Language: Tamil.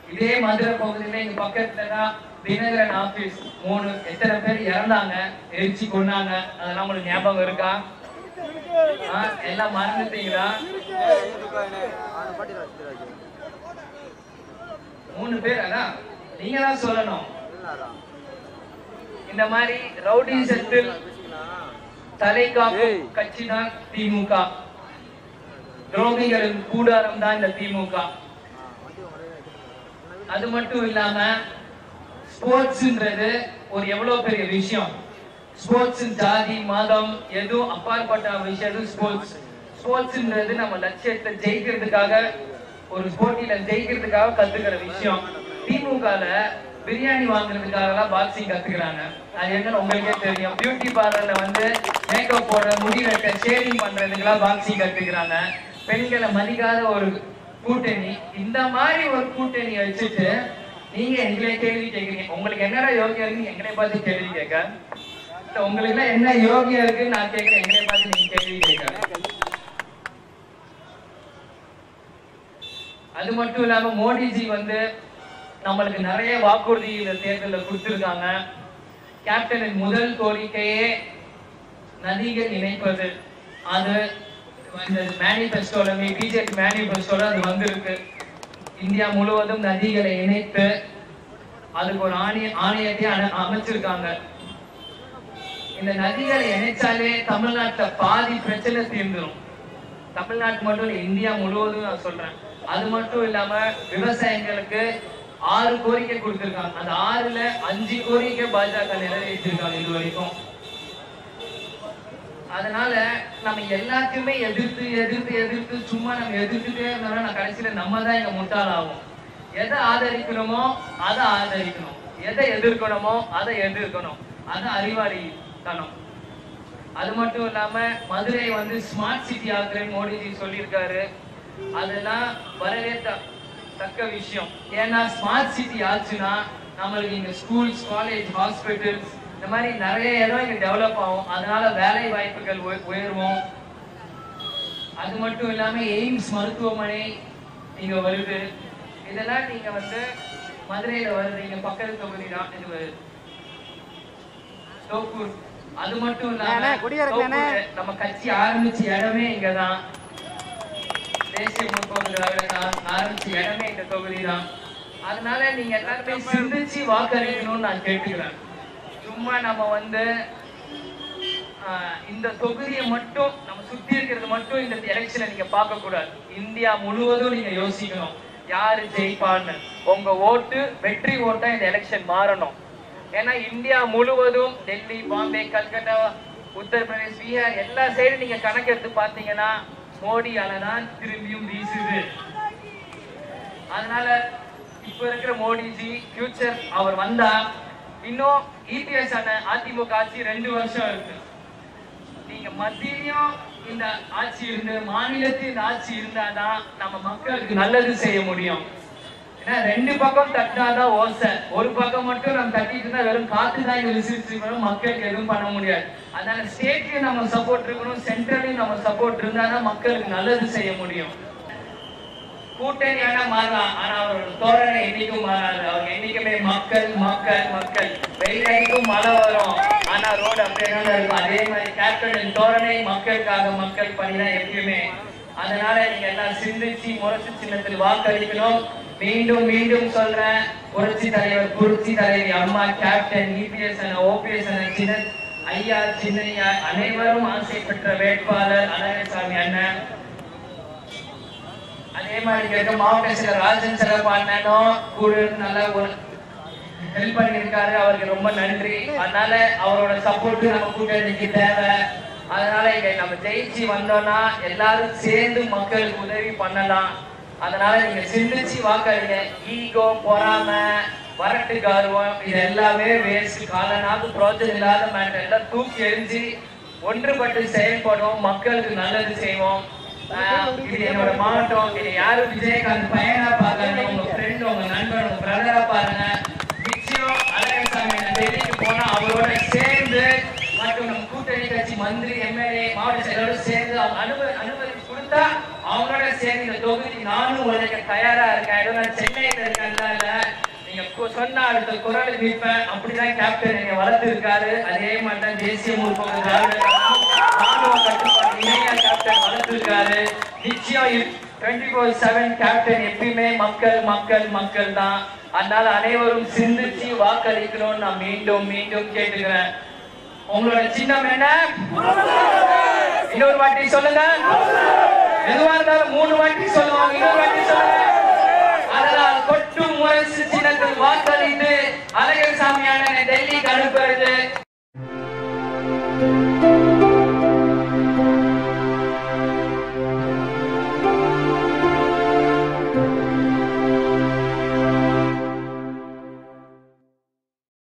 இதே மதுரை பகுதியில இங்க பக்கத்துல தான் தினகரன் ஆபீஸ் மூணு எத்தனை பேர் இறந்தாங்க எரிச்சு கொண்டாங்க அதெல்லாம் உங்களுக்கு ஞாபகம் இருக்கா ஆ, எல்லாம் மறந்துட்டீங்களா மூணு பேர் அதான் நீங்க தான் சொல்லணும் இந்த மாதிரி ரவுடிசத்தில் தலை காக்கும் கட்சி தான் திமுக துரோகிகளின் கூடாரம் தான் இந்த திமுக அது மட்டும் இல்லாம ஸ்போர்ட்ஸ்ன்றது ஒரு எவ்வளவு பெரிய விஷயம் ஸ்போர்ட்ஸ் ஜாதி மதம் எதுவும் அப்பாற்பட்ட விஷயம் ஸ்போர்ட்ஸ் ஸ்போர்ட்ஸ்ன்றது நம்ம லட்சியத்தை ஜெயிக்கிறதுக்காக ஒரு போட்டியில ஜெயிக்கிறதுக்காக கத்துக்கிற விஷயம் திமுகல பிரியாணி வாங்குறதுக்காக எல்லாம் பாக்ஸிங் கத்துக்கிறாங்க அது என்னன்னு உங்களுக்கே தெரியும் பியூட்டி பார்லர்ல வந்து மேக்கப் போட முடி வெட்ட ஷேவிங் பண்றதுக்கெல்லாம் பாக்ஸிங் கத்துக்கிறாங்க பெண்களை மதிக்காத ஒரு கூட்டணி இந்த மாதிரி ஒரு கூட்டணி வச்சுட்டு நீங்க எங்களை கேள்வி கேக்குறீங்க உங்களுக்கு என்னடா யோகியம் இருக்குன்னு எங்களை பார்த்து கேள்வி கேட்க இல்ல உங்களுக்கு எல்லாம் என்ன யோகியம் இருக்குன்னு நான் கேட்கிறேன் எங்களை பார்த்து நீங்க கேள்வி கேட்க அது மட்டும் இல்லாம மோடிஜி வந்து நம்மளுக்கு நிறைய வாக்குறுதி இந்த தேர்தலில் கொடுத்திருக்காங்க கேப்டனின் முதல் கோரிக்கையே நதிகள் இணைப்பது அது இந்த மேனிபெஸ்டோல பிஜேபி மேனிபெஸ்டோல அது வந்திருக்கு இந்தியா முழுவதும் நதிகளை இணைத்து அதுக்கு ஒரு ஆணைய ஆணையத்தை அன- அமைச்சிருக்காங்க இந்த நதிகளை இணைச்சாலே தமிழ்நாட்டுல பாதி பிரச்சனை தீர்ந்துரும் தமிழ்நாட்டு மட்டும் இல்ல இந்தியா முழுவதும் நான் சொல்றேன் அது மட்டும் இல்லாம விவசாயிகளுக்கு ஆறு கோரிக்கை கொடுத்திருக்காங்க அந்த ஆறுல அஞ்சு கோரிக்கை பாஜக நிறைவேற்றிருக்காங்க இது வரைக்கும் அதனால நம்ம எல்லாத்தையுமே எதிர்த்து எதிர்த்து எதிர்த்து சும்மா நம்ம எதிர்த்துட்டே இருந்தோம்னா நான் கடைசியில நம்ம தான் இங்க முட்டாளாகும் எதை ஆதரிக்கணுமோ அதை ஆதரிக்கணும் எதை எதிர்க்கணுமோ அதை எதிர்க்கணும் அது அறிவாளித்தனம் அது மட்டும் இல்லாம மதுரை வந்து ஸ்மார்ட் சிட்டி ஆக்குறேன்னு மோடிஜி சொல்லியிருக்காரு அதெல்லாம் வரவேற்ற தக்க விஷயம் ஏன்னா ஸ்மார்ட் சிட்டி ஆச்சுன்னா நம்மளுக்கு இங்க ஸ்கூல்ஸ் காலேஜ் ஹாஸ்பிட்டல்ஸ் இந்த மாதிரி நிறைய இடம் இங்க டெவலப் ஆகும் அதனால வேலை வாய்ப்புகள் உய- உயர்வும் அது மட்டும் இல்லாம எய்ம்ஸ் மருத்துவமனை இங்க வருது இதெல்லாம் நீங்க வந்து மதுரையில வருது இங்க பக்கத்து தொகுதி தான் இது வருது தோப்பூர் அது மட்டும் இல்லாம அண்ணே, குடியிருக்கேண்ணே. தோப்பூர் நம்ம கட்சி ஆரம்பிச்ச இடமே இங்கதான் தேசிய முற்போக்கு திராவிட தான் ஆரம்பிச்ச இடமே இந்த தொகுதி தான் அதனால நீங்க எல்லாருமே சிந்திச்சு வாக்களிக்கணும்னு நான் கேட்டுக்கிறேன் சும்மா நம்ம வந்து ஆஹ், இந்த தொகுதியை மட்டும் நம்ம சுத்தி இருக்கிறது மட்டும் இந்த எலெக்ஷனை நீங்க பார்க்க கூடாது இந்தியா முழுவதும் நீங்க யோசிக்கணும் யாரு ஜெயிப்பான்னு உங்க ஓட்டு வெற்றி ஓட்டா இந்த எலெக்ஷன் மாறணும் ஏன்னா இந்தியா முழுவதும் டெல்லி பாம்பே கல்கட்டா உத்தரப்பிரதேஷ் பீகார் எல்லா சைடும் நீங்க கணக்கெடுத்து பார்த்தீங்கன்னா மோடி அலை தான் திரும்பியும் வீசுது அதனால இப்ப இருக்கிற மோடிஜி ஃபியூச்சர் அவர் வந்தா இன்னும் இபிஎஸ் ஆன அதிமுக ஆட்சி ரெண்டு வருஷம் இருக்கு நீங்க மத்தியிலும் இந்த ஆட்சி இருந்து மாநிலத்தில் இந்த ஆட்சி இருந்தாதான் நம்ம மக்களுக்கு நல்லது செய்ய முடியும் ஏன்னா ரெண்டு பக்கம் தட்டினாதான் ஓசை ஒரு பக்கம் மட்டும் நம்ம தட்டிட்டு இருந்தா வெறும் காத்து தான் இங்க விசிறிச்சு இருக்கணும் மக்களுக்கு எதுவும் பண்ண முடியாது அதனால ஸ்டேட்லயும் நம்ம சப்போர்ட் இருக்கணும் சென்ட்ரலையும் நம்ம சப்போர்ட் இருந்தாதான் மக்களுக்கு நல்லது செய்ய முடியும் கூட்டணி வேணா மாறலாம் ஆனா அவரோட தோரணை என்னைக்கும் மாறாது அவங்க என்னைக்குமே மக்கள் மக்கள் மக்கள் வெயில் அடிக்கும் மழை வரும் ஆனா ரோடு அப்படியே தான் இருக்கும் அதே மாதிரி கேப்டன் தோரணை மக்களுக்காக மக்கள் பணிதான் எப்பயுமே அதனால நீங்க எல்லாம் சிந்திச்சு முரசு சின்னத்தில் வாக்களிக்கணும் மீண்டும் மீண்டும் சொல்றேன் புரட்சி தலைவர் புரட்சி தலைவி அம்மா கேப்டன் இபிஎஸ் ஓபிஎஸ் சின்ன ஐயா சின்னையா அனைவரும் ஆசை பெற்ற வேட்பாளர் அழகசாமி அண்ணன் அதே மாதிரி கேட்க மாவட்ட செயலர் ராஜன் செலவு அண்ணனும் கூட இருந்து நல்லா ஒரு ஹெல்ப் பண்ணியிருக்காரு அவருக்கு ரொம்ப நன்றி அதனால அவரோட சப்போர்ட் நம்ம கூட்டணிக்கு தேவை அதனால இங்க நம்ம ஜெயிச்சு வந்தோம்னா எல்லாரும் சேர்ந்து மக்களுக்கு உதவி பண்ணலாம் அதனால நீங்க சிந்திச்சு வாக்களிங்க ஈகோ பொறாம வரட்டு கர்வம் இது எல்லாமே வேஸ்ட் காலனாக்கு பிரோஜனம் இல்லாத மேட்டர் எல்லாம் தூக்கி எரிஞ்சு ஒன்றுபட்டு செயல்படுவோம் மக்களுக்கு நல்லது செய்வோம் ஆஹ் இது என்னோட மாவட்டம் இது யாரும் விஜயகாந்த் பையனா பாருங்க உங்க ஃப்ரெண்ட் உங்க நண்பர் உங்க பிரதரா பாருங்க நிச்சயம் அழகசாமி டெல்லிக்கு போனா அவரோட சேர்ந்து மற்றும் நம்ம கூட்டணி கட்சி மந்திரி எம்எல்ஏ மாவட்ட செயலரோட சேர்ந்து அவங்க அனுமதி அனுமதி கொடுத்தா அவங்களோட சேர்ந்து இந்த தொகுதி நானும் உழைக்க தயாரா இருக்கேன் ஏதோ நான் சென்னையில இருக்கேன் இல்ல கு- சொன்ன அடுத்த குரல் நிற்பேன் அப்படிதான் கேப்டன் என்னை வளர்த்திருக்காரு அதே மாதிரி தான் தேசிய முற்போக்கு திராவிட கழகம் ராணுவ கட்டுப்பாடு இணைய கேப்டன் வளர்த்திருக்காரு நிச்சயம் டுவெண்ட்டி ஃபோர் செவன் கேப்டன் எப்பயுமே மக்கள் மக்கள் மக்கள் தான் அதனால அனைவரும் சிந்திச்சு வாக்களிக்கணும்னு நான் மீண்டும் மீண்டும் கேட்டுக்கிறேன் உங்களோட சின்னம் என்ன இன்னொரு வாட்டி சொல்லுங்க எதுவா இருந்தாலும் மூணு வாட்டி சொல்லுவாங்க இன்னொரு வாட்டி சொல்லுங்க அதனால் கொட்டும் முரசு சின்னத்தில் வாக்களித்து அழகர் சாமி அண்ணனை டெல்லிக்கு அனுப்புறது